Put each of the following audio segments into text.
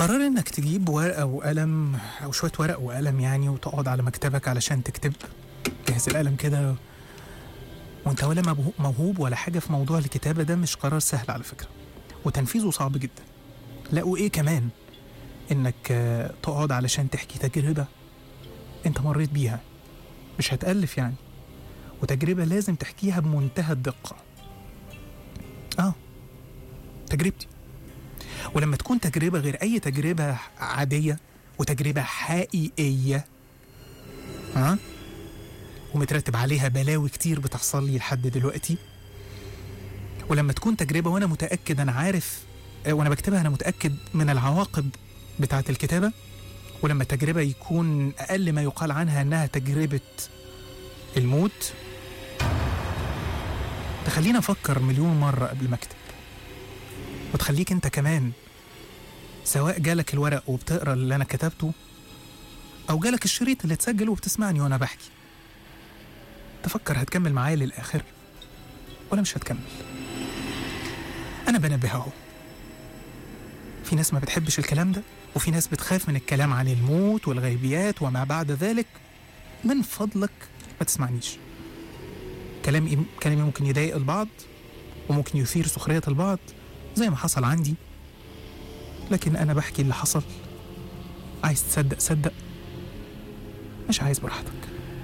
قرار انك تجيب ورقة وقلم او شوية ورق وقلم يعني وتقعد على مكتبك علشان تكتب جهز القلم كده وانت ولا مبهو- موهوب ولا حاجة في موضوع الكتابة ده مش قرار سهل على فكرة وتنفيذه صعب جدا لا وايه كمان انك آه، تقعد علشان تحكي تجربة انت مريت بيها مش هتألف يعني وتجربة لازم تحكيها بمنتهى الدقة اه تجربتي ولما تكون تجربة غير أي تجربة عادية وتجربة حقيقية ها ومترتب عليها بلاوي كتير بتحصل لي لحد دلوقتي ولما تكون تجربة وأنا متأكد أنا عارف آه، وأنا بكتبها أنا متأكد من العواقب بتاعة الكتابة ولما تجربة يكون أقل ما يقال عنها أنها تجربة الموت تخليني أفكر مليون مرة قبل ما أكتب وتخليك أنت كمان سواء جالك الورق وبتقرا اللي أنا كتبته أو جالك الشريط اللي اتسجل وبتسمعني وأنا بحكي تفكر هتكمل معايا للآخر ولا مش هتكمل أنا بنبه أهو في ناس ما بتحبش الكلام ده وفي ناس بتخاف من الكلام عن الموت والغيبيات وما بعد ذلك من فضلك ما تسمعنيش كلامي كلامي ممكن يضايق البعض وممكن يثير سخرية البعض زي ما حصل عندي لكن أنا بحكي اللي حصل عايز تصدق صدق مش عايز براحتك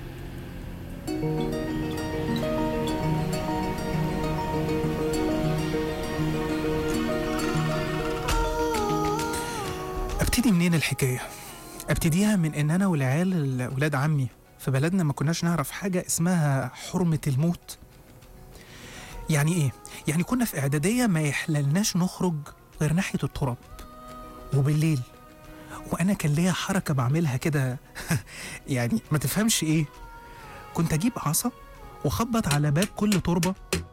ابتدي منين الحكايه ابتديها من ان انا والعيال ال- ولاد عمي في بلدنا ما كناش نعرف حاجه اسمها حرمه الموت يعني ايه يعني كنا في اعداديه ما يحللناش نخرج غير ناحيه التراب وبالليل وانا كان ليا حركه بعملها كده يعني ما تفهمش ايه كنت اجيب عصا واخبط على باب كل تربه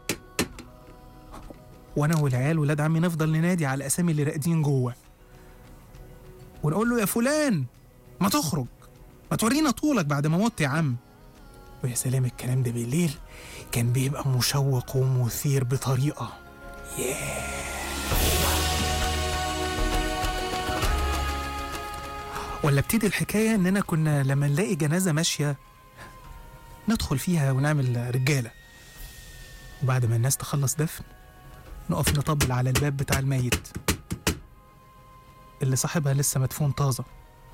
وانا والعيال ولاد عمي نفضل ننادي على الاسامي اللي راقدين جوه ونقول له يا فلان ما تخرج ما تورينا طولك بعد ما مت يا عم ويا سلام الكلام ده بالليل كان بيبقى مشوق ومثير بطريقة ولا ابتدي الحكاية إننا كنا لما نلاقي جنازة ماشية ندخل فيها ونعمل رجالة وبعد ما الناس تخلص دفن نقف نطبل على الباب بتاع الميت اللي صاحبها لسه مدفون طازة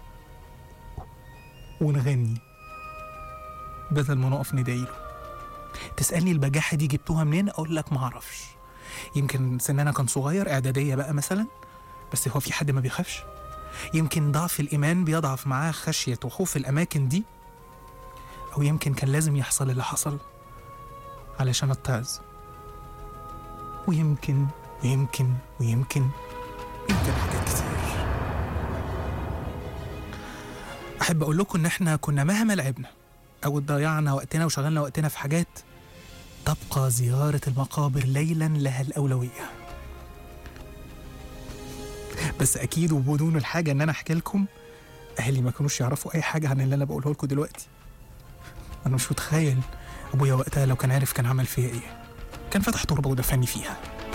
ونغني بدل ما نقف ندعيله تسألني البجاحة دي جبتوها منين أقول لك معرفش يمكن سننا كان صغير إعدادية بقى مثلا بس هو في حد ما بيخافش يمكن ضعف الإيمان بيضعف معاه خشية وخوف الأماكن دي أو يمكن كان لازم يحصل اللي حصل علشان أتعظ ويمكن ويمكن ويمكن يمكن حاجات كتير أحب أقول لكم إن إحنا كنا مهما لعبنا أو ضيعنا وقتنا وشغلنا وقتنا في حاجات تبقى زيارة المقابر ليلا لها الأولوية بس أكيد وبدون الحاجة إن أنا أحكي لكم أهلي ما كانوش يعرفوا أي حاجة عن اللي أنا بقوله لكم دلوقتي أنا مش متخيل أبويا وقتها لو كان عارف كان عمل فيا إيه كان فتح تربة ودفني فيها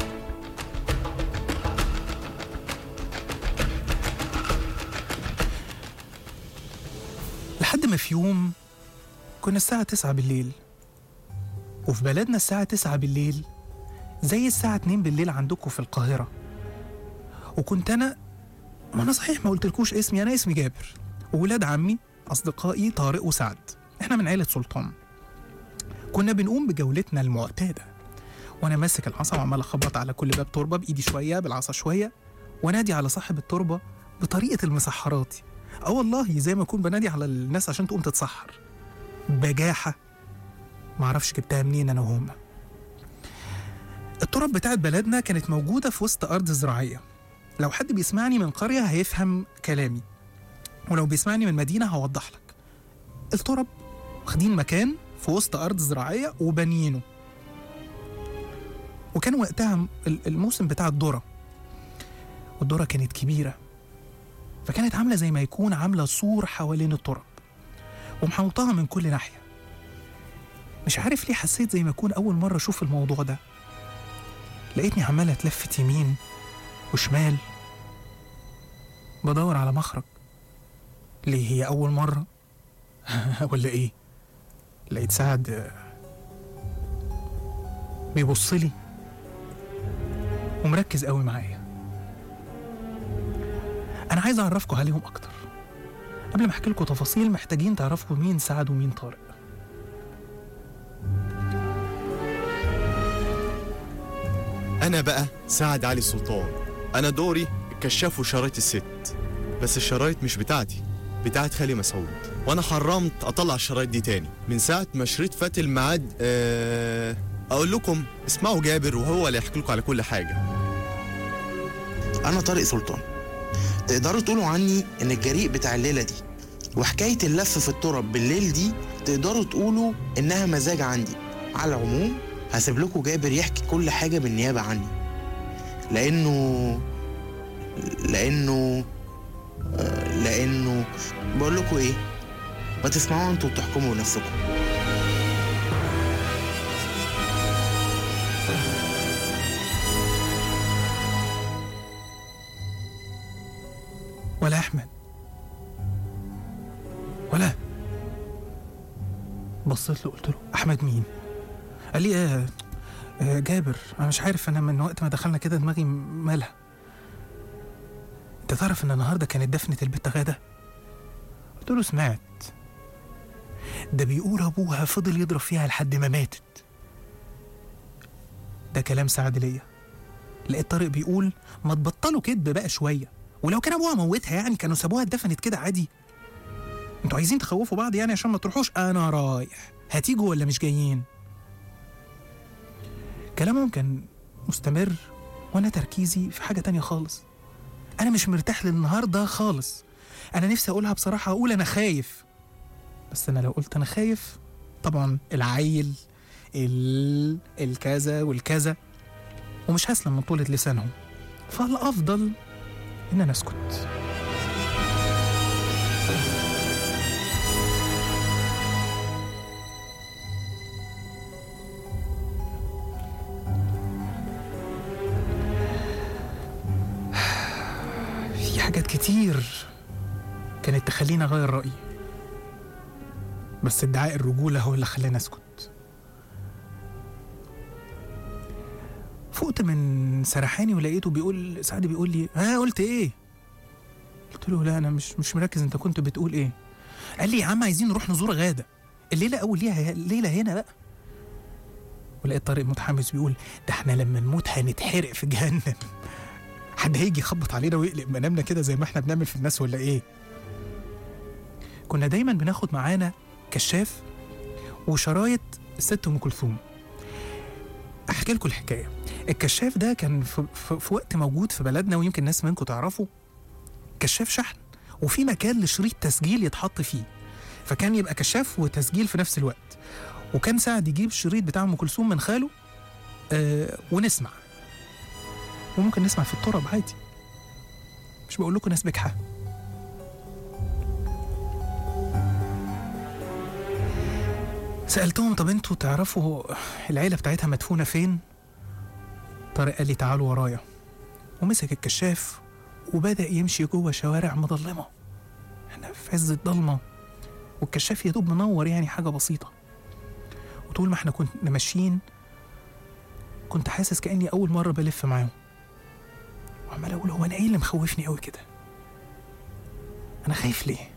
لحد ما في يوم كنا الساعة تسعة بالليل وفي بلدنا الساعة تسعة بالليل زي الساعة اتنين بالليل عندكم في القاهرة وكنت أنا ما أنا صحيح ما قلتلكوش اسمي أنا اسمي جابر وولاد عمي أصدقائي طارق وسعد إحنا من عيلة سلطان كنا بنقوم بجولتنا المعتادة وأنا ماسك العصا وعمال أخبط على كل باب تربة بإيدي شوية بالعصا شوية وأنادي على صاحب التربة بطريقة المسحراتي اه والله زي ما اكون بنادي على الناس عشان تقوم تتسحر بجاحة معرفش جبتها منين انا وهم التراب بتاعت بلدنا كانت موجودة في وسط أرض زراعية لو حد بيسمعني من قرية هيفهم كلامي ولو بيسمعني من مدينة هوضح لك التراب واخدين مكان في وسط أرض زراعية وبانيينه وكان وقتها الموسم بتاع الذرة والذرة كانت كبيرة فكانت عاملة زي ما يكون عاملة سور حوالين التراب ومحوطاها من كل ناحية مش عارف ليه حسيت زي ما يكون أول مرة أشوف الموضوع ده لقيتني عمالة أتلفت يمين وشمال بدور على مخرج ليه هي أول مرة ولا إيه لقيت سعد آه، بيبص لي ومركز قوي معايا أنا عايز أعرفكم عليهم أكتر قبل ما أحكي لكم تفاصيل محتاجين تعرفوا مين سعد ومين طارق أنا بقى سعد علي السلطان أنا دوري كشاف وشرايط الست بس الشرايط مش بتاعتي بتاعت خالي مسعود وأنا حرمت أطلع الشرايط دي تاني من ساعة ما شريط فات الميعاد أه أقول لكم اسمعوا جابر وهو اللي يحكي لكم على كل حاجة أنا طارق سلطان تقدروا تقولوا عني إن الجريء بتاع الليلة دي وحكاية اللف في التراب بالليل دي تقدروا تقولوا إنها مزاج عندي على العموم هسيب لكم جابر يحكي كل حاجة بالنيابة عني لأنه لأنه آه، لأنه بقول لكم إيه ما تسمعوا انتوا وتحكموا بنفسكم ولا أحمد ولا بصيت له قلت له أحمد مين؟ قال لي آه آه جابر أنا مش عارف أنا من وقت ما دخلنا كده دماغي مالها أنت تعرف إن النهاردة كانت دفنة البت غادة؟ قلت له سمعت ده بيقول أبوها فضل يضرب فيها لحد ما ماتت ده كلام سعد ليا لقيت طارق بيقول ما تبطلوا كدب بقى شويه ولو كان ابوها موتها يعني كانوا سابوها اتدفنت كده عادي انتوا عايزين تخوفوا بعض يعني عشان ما تروحوش انا رايح هتيجوا ولا مش جايين كلامهم كان مستمر وانا تركيزي في حاجه تانية خالص انا مش مرتاح للنهارده خالص انا نفسي اقولها بصراحه اقول انا خايف بس انا لو قلت انا خايف طبعا العيل ال الكذا والكذا ومش هسلم من طولة لسانهم فالافضل ان انا اسكت في حاجات كتير كانت تخليني اغير رايي بس ادعاء الرجوله هو اللي خلاني اسكت فقت من سرحاني ولقيته بيقول سعد بيقول لي ها قلت ايه قلت له لا انا مش مش مركز انت كنت بتقول ايه قال لي يا عم عايزين نروح نزور غاده الليله اول ليها الليله هنا بقى ولقيت طارق متحمس بيقول ده احنا لما نموت هنتحرق في جهنم حد هيجي يخبط علينا ويقلب منامنا كده زي ما احنا بنعمل في الناس ولا ايه كنا دايما بناخد معانا كشاف وشرايط الست ام كلثوم احكي لكم الحكايه الكشاف ده كان في, في, في وقت موجود في بلدنا ويمكن ناس منكم تعرفوا كشاف شحن وفي مكان لشريط تسجيل يتحط فيه فكان يبقى كشاف وتسجيل في نفس الوقت وكان سعد يجيب الشريط بتاع ام كلثوم من خاله آه ونسمع وممكن نسمع في التراب عادي مش بقول لكم ناس بجحة سألتهم طب انتوا تعرفوا العيلة بتاعتها مدفونة فين؟ طارق قال لي تعالوا ورايا ومسك الكشاف وبدأ يمشي جوه شوارع مظلمة احنا في عز الضلمة والكشاف يا دوب منور يعني حاجة بسيطة وطول ما احنا كنا ماشيين كنت حاسس كأني أول مرة بلف معاهم وعمال أقول هو أنا إيه اللي مخوفني أوي كده؟ أنا خايف ليه؟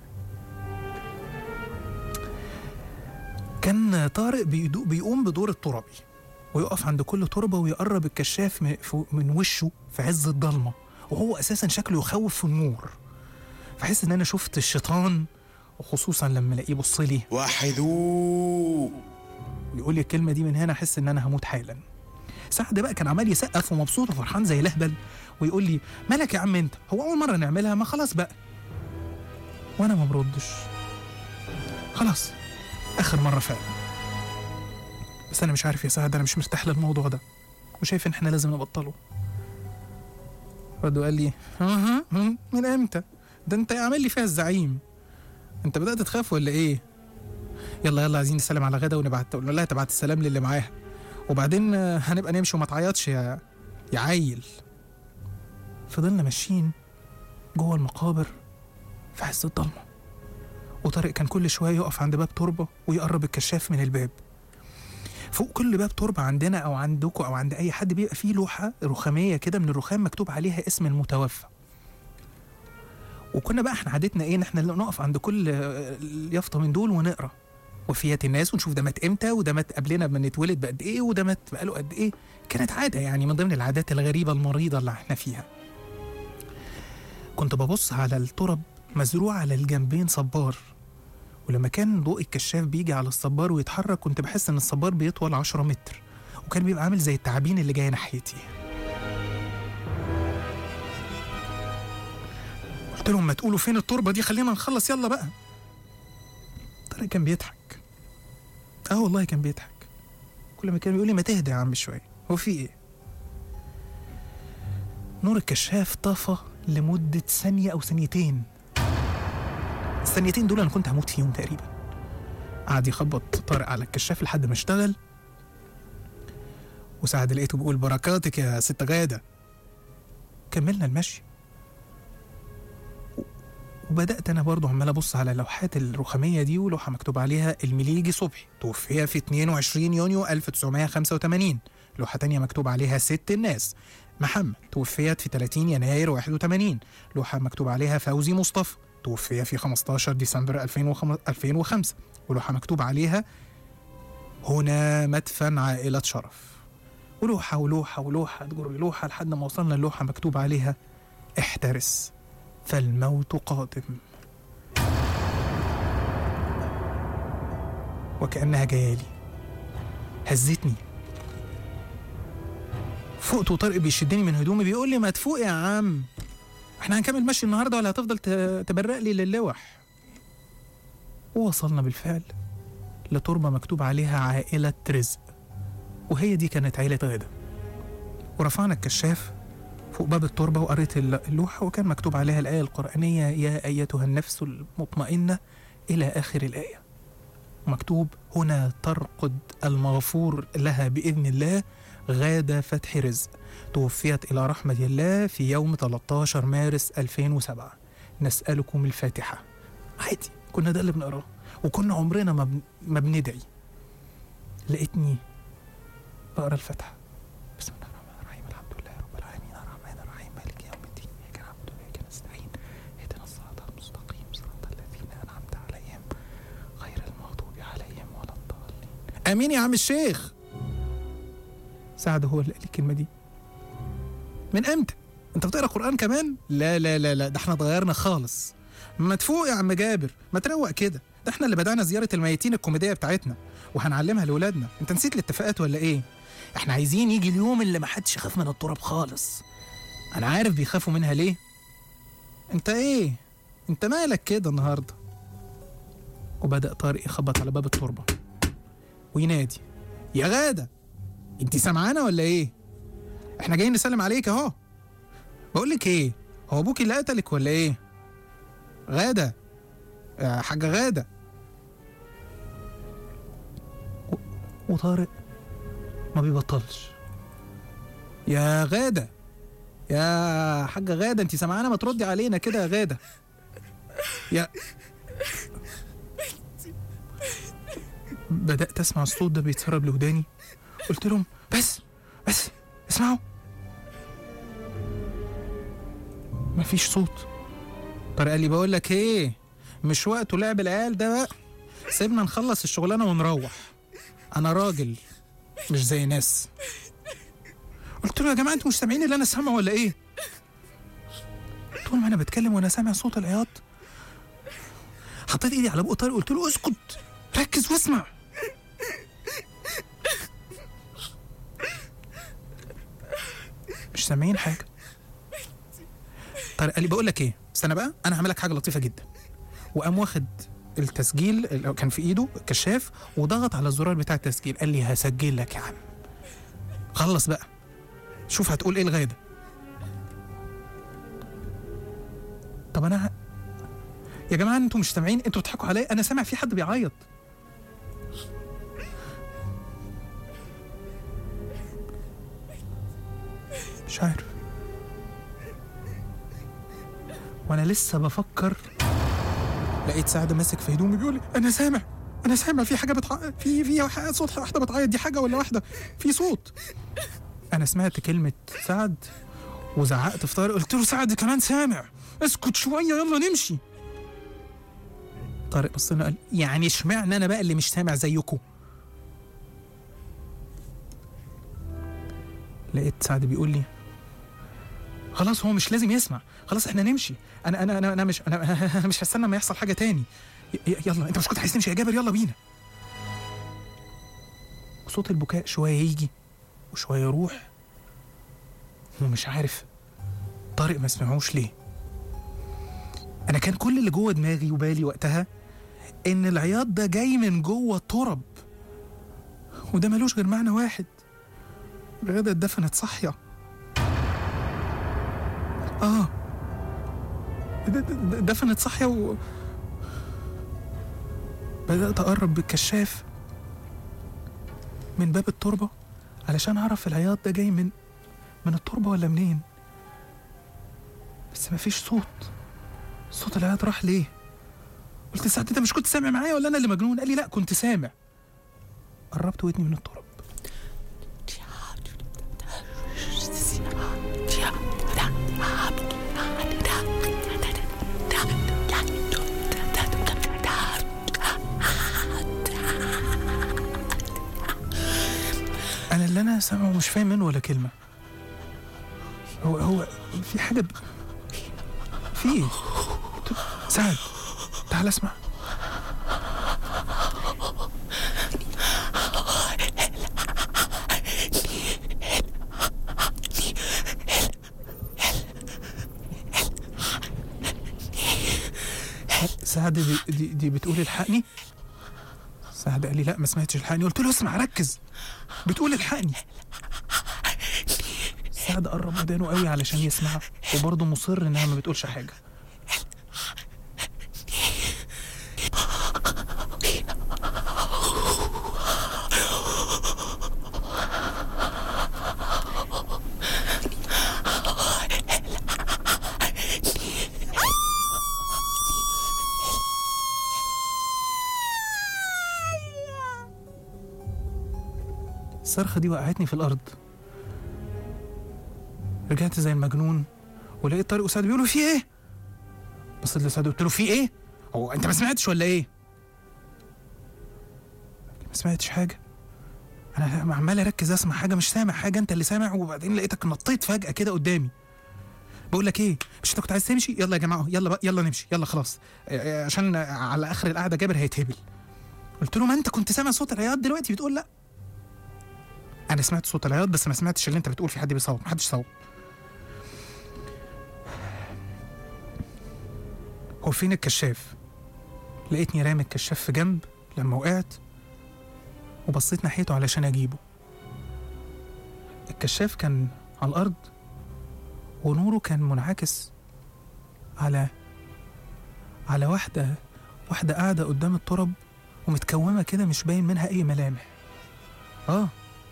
كان طارق بيدو- بيقوم بدور التربي ويقف عند كل تربة ويقرب الكشاف من- فو- من وشه في عز الضلمة وهو أساسا شكله يخوف في النور فحس إن أنا شفت الشيطان وخصوصا لما الاقيه يبص لي وحدوه ويقول لي الكلمة دي من هنا أحس إن أنا هموت حالا سعد بقى كان عمال يسقف ومبسوط وفرحان زي الأهبل ويقول لي مالك يا عم أنت هو أول مرة نعملها ما خلاص بقى وأنا ما بردش خلاص آخر مرة فعلا بس أنا مش عارف يا سعد أنا مش مرتاح للموضوع ده وشايف إن إحنا لازم نبطله رد وقال لي "أها، هم، من إمتى؟ ده أنت عامل لي فيها الزعيم أنت بدأت تخاف ولا إيه؟ يلا يلا عايزين نسلم على غدا ونبعت قلنا لها تبعت السلام للي معاها وبعدين آه، هنبقى نمشي وما تعيطش يا يا عيل فضلنا ماشيين جوه المقابر في عز الضلمة وطارق كان كل شوية يقف عند باب تربة ويقرب الكشاف من الباب فوق كل باب تربة عندنا أو عندكم أو عند أي حد بيبقى فيه لوحة رخامية كده من الرخام مكتوب عليها اسم المتوفى وكنا بقى احنا عادتنا ايه ان احنا نقف عند كل آه، يافطة من دول ونقرا وفيات الناس ونشوف ده مات امتى وده مات قبلنا ما نتولد بقد ايه وده مات بقاله قد ايه كانت عادة يعني من ضمن العادات الغريبة المريضة اللي احنا فيها كنت ببص على الترب مزروع على الجنبين صبار ولما كان ضوء الكشاف بيجي على الصبار ويتحرك كنت بحس ان الصبار بيطول 10 متر وكان بيبقى عامل زي التعابين اللي جايه ناحيتي قلت لهم ما تقولوا فين التربه دي خلينا نخلص يلا بقى طارق كان بيضحك اه والله كان بيضحك كل ما كان بيقول لي ما تهدى يا عم شويه هو في ايه نور الكشاف طفى لمده ثانيه او ثانيتين الثانيتين دول انا كنت هموت فيهم تقريبا قعد يخبط طارق على الكشاف لحد ما اشتغل وسعد لقيته بيقول بركاتك يا ست غاده كملنا المشي و- وبدات انا برضو عمال ابص على اللوحات الرخاميه دي ولوحه مكتوب عليها المليجي صبحي توفي في 22 يونيو 1985 لوحه تانية مكتوب عليها ست الناس محمد توفيت في 30 يناير 81 لوحه مكتوب عليها فوزي مصطفى توفي في 15 ديسمبر 2005 2005 ولوحة مكتوب عليها هنا مدفن عائلة شرف ولوحة ولوحة ولوحة تجر لوحة لحد ما وصلنا اللوحة مكتوب عليها احترس فالموت قادم وكأنها جايالي هزتني فقت وطارق بيشدني من هدومي بيقول لي ما تفوق يا عم احنا هنكمل مشي النهارده ولا هتفضل ت- تبرق لي للوح ووصلنا بالفعل لتربة مكتوب عليها عائلة رزق وهي دي كانت عائلة غادة ورفعنا الكشاف فوق باب التربة وقريت الل- اللوحة وكان مكتوب عليها الآية القرآنية يا أيتها النفس المطمئنة إلى آخر الآية مكتوب هنا ترقد المغفور لها بإذن الله غادة فتح رزق توفيت إلى رحمة الله في يوم 13 مارس 2007 نسألكم الفاتحة عادي كنا ده اللي بنقراه وكنا عمرنا ما, بن... ما بندعي لقيتني بقرا الفاتحة بسم الله الرحمن الرحيم الحمد لله رب العالمين الرحمن الرحيم مالك يوم الدين إياك نعبد وإياك نستعين اهدنا الصراط المستقيم صراط الذين أنعمت عليهم غير المغضوب عليهم ولا الضالين آمين يا عم الشيخ سعد هو اللي قال لي الكلمة دي من امتى؟ انت بتقرا قران كمان؟ لا لا لا لا ده احنا اتغيرنا خالص ما تفوق يا عم جابر ما تروق كده ده احنا اللي بدأنا زيارة الميتين الكوميدية بتاعتنا وهنعلمها لولادنا انت نسيت الاتفاقات ولا ايه؟ احنا عايزين يجي اليوم اللي محدش يخاف من التراب خالص انا عارف بيخافوا منها ليه انت ايه؟ انت مالك كده النهارده؟ وبدأ طارق يخبط على باب التربة وينادي يا غادة انت سامعانا ولا ايه؟ احنا جايين نسلم عليك اهو بقول لك ايه هو ابوكي اللي قتلك ولا ايه غاده يا حاجه غاده و- وطارق ما بيبطلش يا غاده يا حاجه غاده انت سامعانا ما تردي علينا كده يا غاده يا بدات اسمع الصوت ده بيتسرب لوداني قلت لهم بس بس اسمعوا مفيش صوت طارق قال لي بقول لك ايه مش وقته لعب العيال ده بقى سيبنا نخلص الشغلانه ونروح انا راجل مش زي ناس قلت له يا جماعه انتوا مش سامعين اللي انا سامعه ولا ايه طول ما انا بتكلم وانا سامع صوت العياط حطيت ايدي على بق طارق قلت له اسكت ركز واسمع مش سامعين حاجه طارق قال لي بقول لك ايه استنى بقى انا هعمل لك حاجه لطيفه جدا وقام واخد التسجيل اللي كان في ايده كشاف وضغط على الزرار بتاع التسجيل قال لي هسجل لك يا عم خلص بقى شوف هتقول ايه الغاده طب انا ه... يا جماعه انتوا مش سامعين انتوا بتضحكوا عليا انا سامع في حد بيعيط مش عارف وانا لسه بفكر لقيت سعد ماسك في هدومي بيقول لي انا سامع انا سامع في حاجه بتع... في في ح- صوت واحده بتعيط دي حاجه ولا واحده في صوت انا سمعت كلمه سعد وزعقت في طارق قلت له سعد كمان سامع اسكت شويه يلا نمشي طارق بص لنا قال يعني اشمعنى انا بقى اللي مش سامع زيكم لقيت سعد بيقول لي خلاص هو مش لازم يسمع خلاص احنا نمشي انا انا انا, أنا مش انا, أنا مش هستنى ما يحصل حاجه تاني ي- ي- يلا انت مش كنت عايز تمشي يا جابر يلا بينا وصوت البكاء شويه يجي وشويه يروح ومش عارف طارق ما سمعوش ليه انا كان كل اللي جوه دماغي وبالي وقتها ان العياط ده جاي من جوه الترب وده ملوش غير معنى واحد غدا اتدفنت صاحيه اه د- د- د- دفنت صاحيه و بدأت أقرب بالكشاف من باب التربة علشان أعرف العياط ده جاي من من التربة ولا منين بس مفيش صوت صوت العياط راح ليه قلت ساعتها انت مش كنت سامع معايا ولا انا اللي مجنون قال لي لا كنت سامع قربت ودني من التراب انا اللي انا سامعه مش فاهم منه ولا كلمه هو هو في حاجه ب... في ايه سعد تعال اسمع سعد دي, دي, دي بتقول الحقني سعد قال لي لا ما سمعتش الحقني قلت له اسمع ركز بتقول الحقني سعد قرب ودانه قوي علشان يسمعها وبرضه مصر انها ما بتقولش حاجه الصرخة دي وقعتني في الأرض رجعت زي المجنون ولقيت طارق وسعد بيقولوا في ايه؟ بصيت لسعد قلت له في ايه؟ هو انت ما سمعتش ولا ايه؟ ما سمعتش حاجة أنا عمال أركز أسمع حاجة مش سامع حاجة أنت اللي سامع وبعدين لقيتك نطيت فجأة كده قدامي بقول لك ايه مش انت كنت عايز تمشي يلا يا جماعه يلا بقى يلا نمشي يلا خلاص آه، آه، عشان على اخر القعده جابر هيتهبل قلت له ما انت كنت سامع صوت العياط دلوقتي بتقول لا انا سمعت صوت العياط بس ما سمعتش اللي انت بتقول في حد بيصوت محدش صوت هو فين الكشاف لقيتني رامي الكشاف في جنب لما وقعت وبصيت ناحيته علشان اجيبه الكشاف كان على الارض ونوره كان منعكس على على واحدة واحدة قاعدة قدام الترب ومتكومة كده مش باين منها أي ملامح آه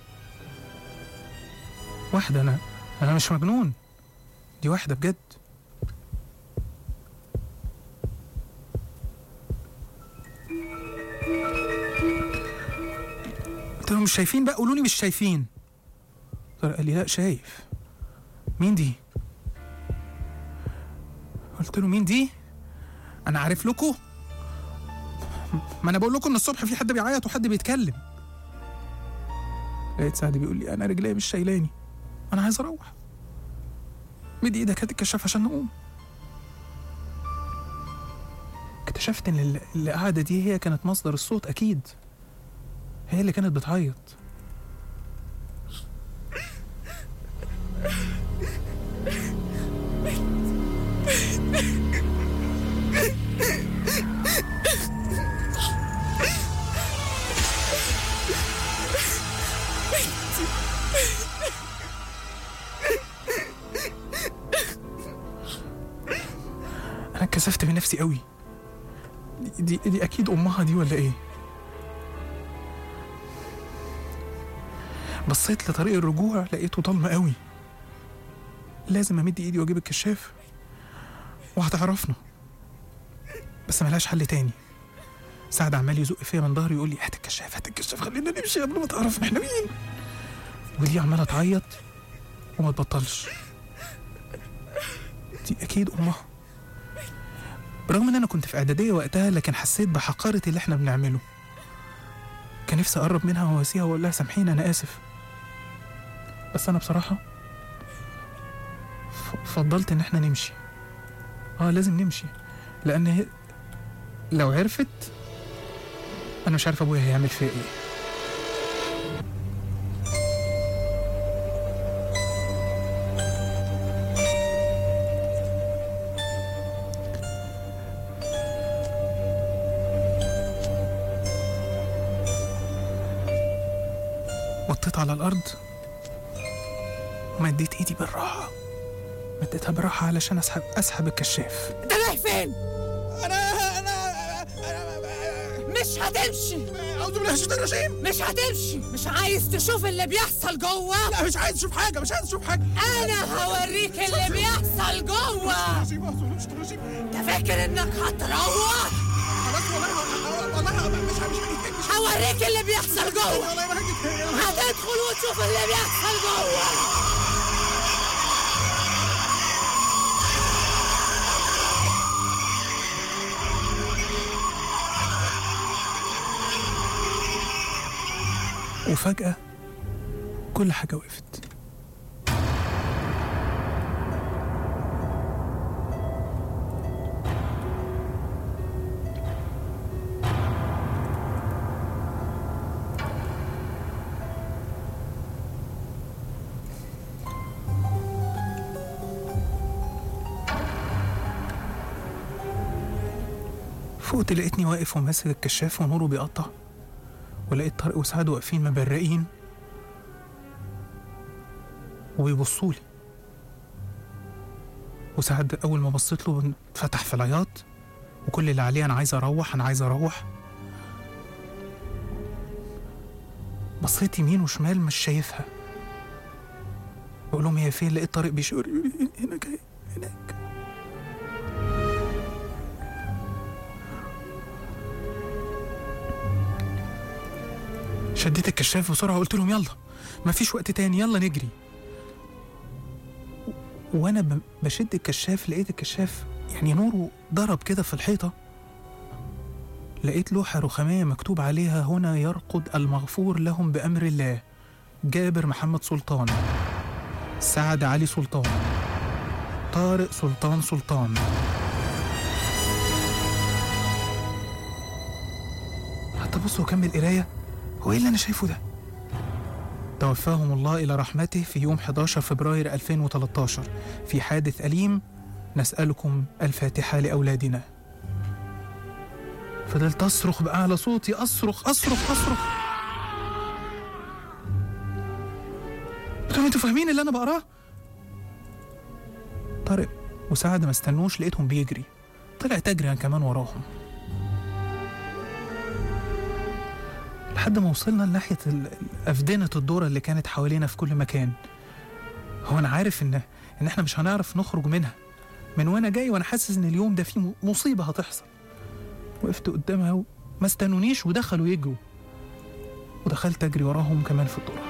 واحدة أنا أنا مش مجنون دي واحدة بجد قلت لهم مش شايفين بقى قولوا لي مش شايفين قال لي لا شايف مين دي قلت له مين دي انا عارف لكم ما انا بقول لكم ان الصبح في حد بيعيط وحد بيتكلم لقيت سعد بيقول لي انا رجلي مش شايلاني انا عايز اروح مد ايدك هات الكشاف عشان نقوم اكتشفت ان ال- القعده دي هي كانت مصدر الصوت اكيد هي اللي كانت بتعيط انا اتكسفت من نفسي قوي دي, دي, دي اكيد امها دي ولا ايه بصيت لطريق الرجوع لقيته ضلمه قوي لازم امد ايدي واجيب الكشاف وهتعرفنا بس ملهاش حل تاني سعد عمال يزق فيا من ظهري يقول لي هات الكشاف هات الكشاف خلينا نمشي قبل ما تعرفنا احنا مين ودي عماله تعيط وما تبطلش دي اكيد امها برغم ان انا كنت في اعداديه وقتها لكن حسيت بحقاره اللي احنا بنعمله كان نفسي اقرب منها واسيها واقول لها سامحيني انا اسف بس انا بصراحه ف- فضلت ان احنا نمشي اه لازم نمشي لان هي لو عرفت انا مش عارف ابويا هيعمل فيا ايه وطيت على الارض ومديت ايدي بالراحه مديتها بالراحه علشان اسحب اسحب الكشاف انت رايح فين؟ انا انا مش هتمشي اعوذ بالله من الشيطان الرجيم مش هتمشي مش عايز تشوف اللي بيحصل جوه لا مش عايز اشوف حاجه مش عايز اشوف حاجه انا هوريك اللي بيحصل جوه رجيم اعوذ بالله من الشيطان الرجيم انت فاكر انك هتروح خلاص والله والله مش مش هجيب مش هوريك اللي بيحصل جوه والله ما هجيب هتدخل وتشوف اللي بيحصل جوه وفجأة كل حاجة وقفت فوقت لقيتني واقف وماسك الكشاف ونوره بيقطع ولقيت طارق وسعد واقفين مبرقين وبيبصوا لي وسعد اول ما بصيت له فتح في العياط وكل اللي عليه انا عايز اروح انا عايز اروح بصيت يمين وشمال مش شايفها بقول لهم هي فين لقيت طارق بيشاور يقول لي هناك أهي، هناك شديت الكشاف بسرعة وقلت لهم يلا مفيش وقت تاني يلا نجري و- وانا ب- بشد الكشاف لقيت الكشاف يعني نوره ضرب كده في الحيطة لقيت لوحة رخامية مكتوب عليها هنا يرقد المغفور لهم بأمر الله جابر محمد سلطان سعد علي سلطان طارق سلطان سلطان حتى بص وكمل قرايه هو ايه اللي انا شايفه ده توفاهم الله الى رحمته في يوم 11 فبراير 2013 في حادث اليم نسالكم الفاتحه لاولادنا فضلت اصرخ باعلى صوتي اصرخ اصرخ اصرخ قلت لهم انتوا فاهمين اللي انا بقراه طارق وسعد ما استنوش لقيتهم بيجري طلعت اجري انا كمان وراهم لحد ما وصلنا لناحية ال- أفدنة الدورة اللي كانت حوالينا في كل مكان هو أنا عارف إن إن إحنا مش هنعرف نخرج منها من وأنا جاي وأنا حاسس إن اليوم ده فيه م- مصيبة هتحصل وقفت قدامها وما استنونيش ودخلوا يجروا ودخلت أجري وراهم كمان في الدورة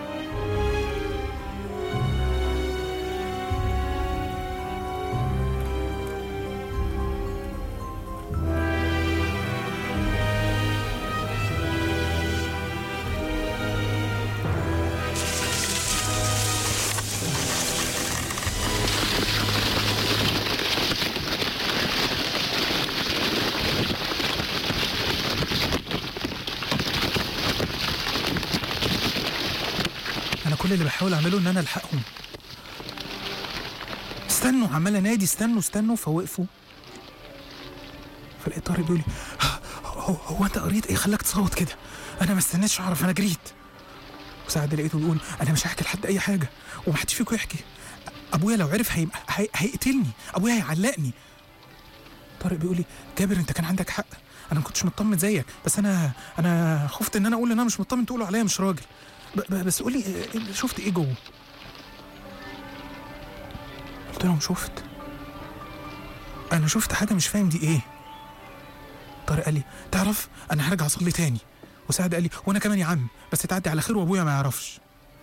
أنا كل اللي بحاول أعمله إن أنا ألحقهم استنوا عمال أنادي استنوا استنوا فوقفوا فلقيت طارق بيقول لي هو, هو أنت قريت إيه خلاك تصوت كده أنا ما استنيتش أعرف أنا جريت وسعد لقيته بيقول أنا مش هحكي لحد أي حاجة ومحدش فيكم يحكي أبويا لو عرف هي... هي... هيقتلني أبويا هيعلقني طارق بيقول لي جابر أنت كان عندك حق انا ما كنتش مطمن زيك بس انا انا خفت ان انا اقول ان انا مش مطمن تقولوا عليا مش راجل ب- ب- بس قولي إيه- شفت ايه جوه قلت لهم شفت انا شفت حاجه مش فاهم دي ايه طارق قال لي تعرف انا هرجع اصلي تاني وسعد قال لي وانا كمان يا عم بس تعدي على خير وابويا ما يعرفش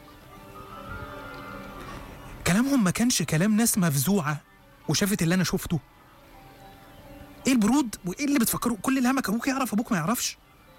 كلامهم ما كانش كلام ناس مفزوعه وشافت اللي انا شفته ايه البرود وايه اللي بتفكروا كل اللي همك ابوك يعرف ابوك ما يعرفش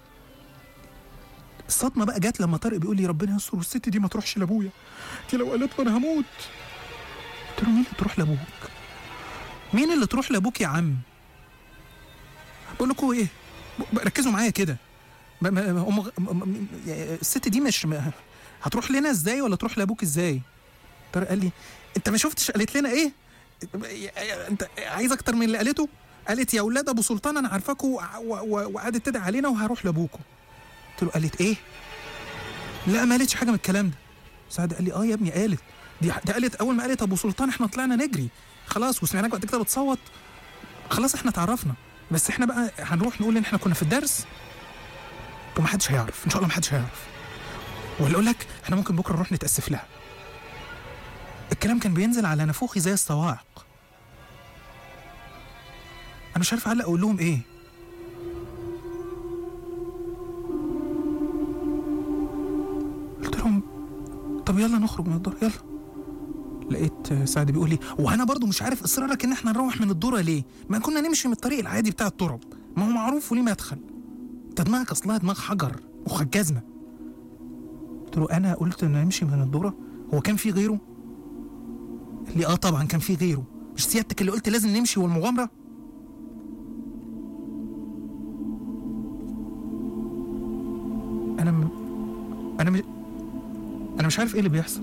الصدمه بقى جت لما طارق بيقول لي ربنا يستر والست دي ما تروحش لابويا دي لو قالت له انا هموت قلت له مين اللي تروح لابوك مين اللي تروح لابوك يا عم بقول لكم ايه ب- ركزوا معايا كده ما- ما- ما- أم... م- م- الست دي مش ما... هتروح لنا ازاي ولا تروح لابوك ازاي طارق قال لي انت ما شفتش قالت لنا ايه انت عايز اكتر من اللي قالته قالت يا اولاد ابو سلطان انا عارفاكوا و- و- وقعدت تدعي علينا وهروح لابوكوا قلت له قالت ايه لا ما قالتش حاجه من الكلام ده سعد قال لي اه يا ابني قالت دي ده قالت اول ما قالت ابو سلطان احنا طلعنا نجري خلاص وسمعناك بعد كده بتصوت خلاص احنا اتعرفنا بس احنا بقى هنروح نقول ان احنا كنا في الدرس ومحدش هيعرف ان شاء الله محدش هيعرف ولا اقول لك احنا ممكن بكره نروح نتاسف لها الكلام كان بينزل على نافوخي زي الصواعق انا مش عارف اعلق اقول لهم ايه قلت لهم طب يلا نخرج من الدور يلا لقيت سعد بيقول لي وانا برضو مش عارف اصرارك ان احنا نروح من الدوره ليه ما كنا نمشي من الطريق العادي بتاع التراب ما هو معروف وليه مدخل انت دماغك اصلها دماغ حجر مخك جزمه قلت له انا قلت ان نمشي من الدوره هو كان في غيره قال لي اه طبعا كان في غيره مش سيادتك اللي قلت لازم نمشي والمغامره انا م... انا مش انا مش عارف ايه اللي بيحصل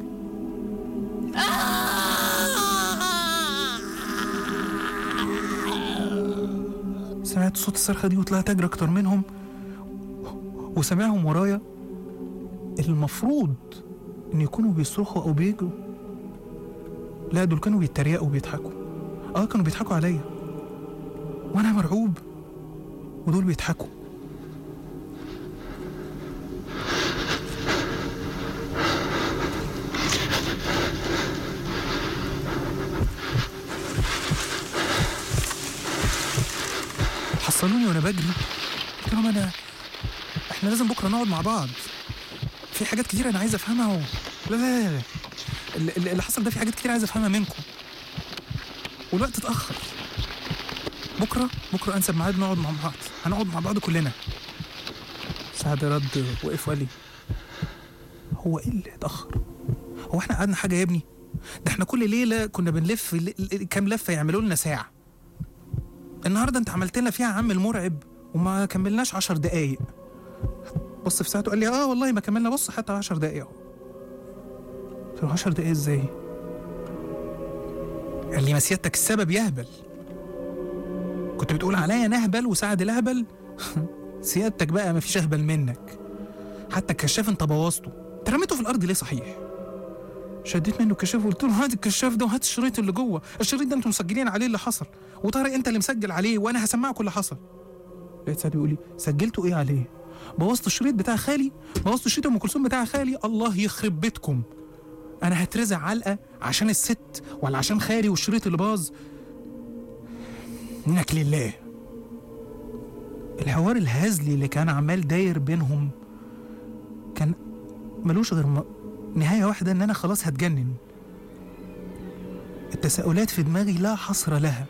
سمعت صوت الصرخة دي وطلعت أجري أكتر منهم وسامعهم ورايا المفروض إن يكونوا بيصرخوا أو بيجروا لا دول كانوا بيتريقوا وبيضحكوا اه كانوا بيضحكوا عليا وانا مرعوب ودول بيضحكوا حصلوني وانا بجري قلت لهم انا احنا لازم بكره نقعد مع بعض في حاجات كتير انا عايز افهمها و... لا لا لا, لا. اللي, اللي حصل ده في حاجات كتير عايز افهمها منكم والوقت اتاخر بكره بكره انسب ميعاد نقعد مع بعض هنقعد مع بعض كلنا سعد رد وقف وقال لي هو ايه اللي اتاخر هو احنا قعدنا حاجه يا ابني ده احنا كل ليله كنا بنلف ل- ل- كام لفه يعملوا لنا ساعه النهارده انت عملت لنا فيها عم المرعب وما كملناش عشر دقايق بص في ساعته قال لي اه والله ما كملنا بص حتى عشر دقايق اهو قلت له عشر دقايق ازاي قال لي ما سيادتك السبب يهبل كنت بتقول عليا نهبل وسعد الهبل سيادتك بقى ما فيش اهبل منك حتى الكشاف انت بوظته انت رميته في الارض ليه صحيح شديت منه الكشاف وقلت له هات الكشاف ده وهات الشريط اللي جوه الشريط ده انتوا مسجلين عليه اللي حصل وطارق انت اللي مسجل عليه وانا هسمعكم اللي حصل لقيت سعد بيقول لي سجلتوا ايه عليه بوظت الشريط بتاع خالي بوظت الشريط ام كلثوم بتاع خالي الله يخرب بيتكم انا هترزع علقه عشان الست ولا عشان خالي والشريط اللي باظ منك لله الحوار الهزلي اللي كان عمال داير بينهم كان ملوش غير م... نهاية واحدة إن أنا خلاص هتجنن التساؤلات في دماغي لا حصر لها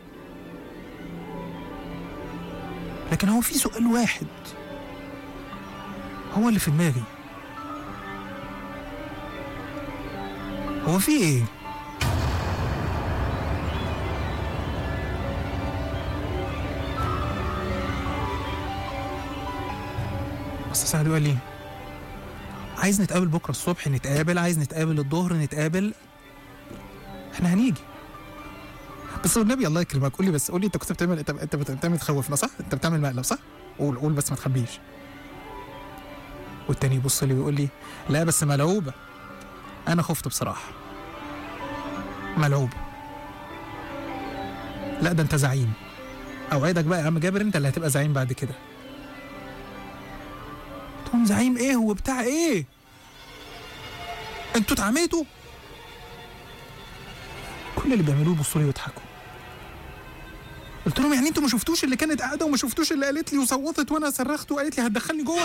لكن هو في سؤال واحد هو اللي في دماغي هو في ايه؟ بس سعد قال لي عايز نتقابل بكره الصبح نتقابل عايز نتقابل الظهر نتقابل احنا هنيجي بس والنبي الله يكرمك قول لي بس قول لي انت كنت بتعمل انت انت بت- بتعمل تخوفنا صح؟ انت بتعمل مقلب صح؟ قول قول بس ما تخبيش والتاني يبص لي ويقول لي لا بس ملعوبه انا خفت بصراحه ملعوبه لا ده انت زعيم اوعدك بقى يا عم جابر انت اللي هتبقى زعيم بعد كده قلت لهم زعيم ايه هو بتاع ايه انتوا اتعميتوا كل اللي بيعملوه يبصوا لي ويضحكوا قلت لهم يعني انتوا ما شفتوش اللي كانت قاعده وما شفتوش اللي قالت لي وصوتت وانا صرخت وقالت لي هتدخلني جوه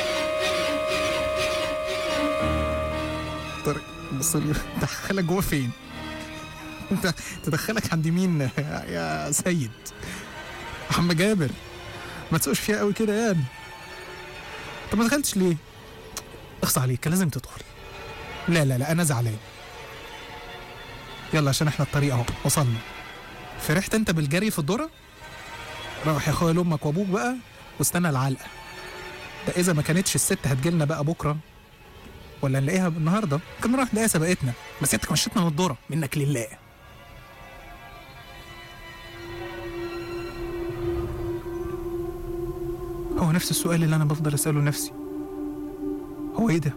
طارق بص لي دخلك جوه فين؟ انت تدخلك عند مين يا سيد؟ عم جابر ما تسوقش فيها قوي كده يعني طب ما دخلتش ليه؟ اخص عليك كان لازم تدخل لا لا لا انا زعلان يلا عشان احنا الطريق اهو وصلنا فرحت انت بالجري في الذره روح يا اخويا لامك وابوك بقى واستنى العلقه ده اذا ما كانتش الست هتجيلنا بقى بكره ولا نلاقيها النهارده كان راح نلاقيها سبقتنا بس انت مشيتنا من الذره منك لله هو نفس السؤال اللي انا بفضل اساله نفسي هو ايه ده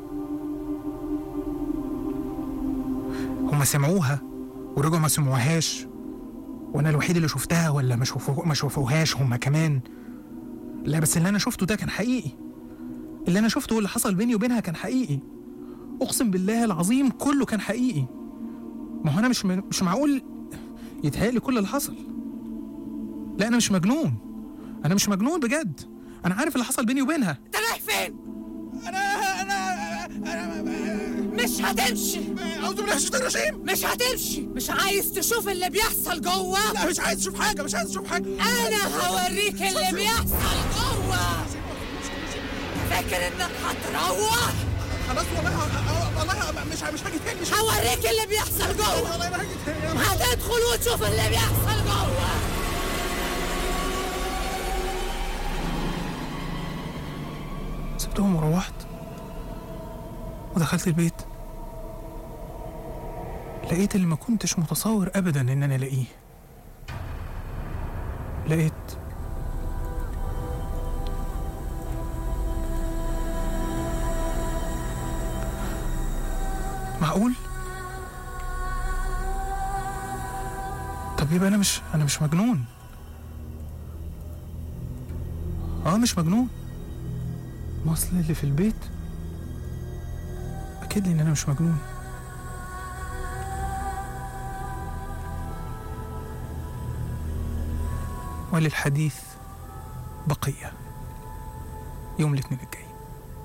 هما سمعوها ورجعوا ما سمعوهاش وانا الوحيد اللي شفتها ولا ما شوفوه ما شوفوهاش هما كمان لا بس اللي انا شفته ده كان حقيقي اللي انا شفته واللي حصل بيني وبينها كان حقيقي اقسم بالله العظيم كله كان حقيقي ما هو انا مش م... مش معقول يتهيألي كل اللي حصل لا انا مش مجنون انا مش مجنون بجد انا عارف اللي حصل بيني وبينها انت رايح فين انا انا انا مش هتمشي اعوذ بالله من الشيطان الرجيم مش هتمشي مش عايز تشوف اللي بيحصل جوه لا مش عايز اشوف حاجه مش عايز اشوف حاجه انا هوريك اللي بيحصل جوه فاكر انك هتروح خلاص والله ه- والله مش مش هاجي تاني مش هوريك اللي بيحصل جوه والله ما هاجي تاني هتدخل وتشوف اللي بيحصل جوه سبتهم وروحت ودخلت البيت لقيت اللي ما كنتش متصور ابدا ان انا الاقيه لقيت معقول طب يبقى انا مش انا مش مجنون اه مش مجنون ما اصل اللي في البيت اكيد لي ان انا مش مجنون وللحديث بقيه يوم الاثنين الجاي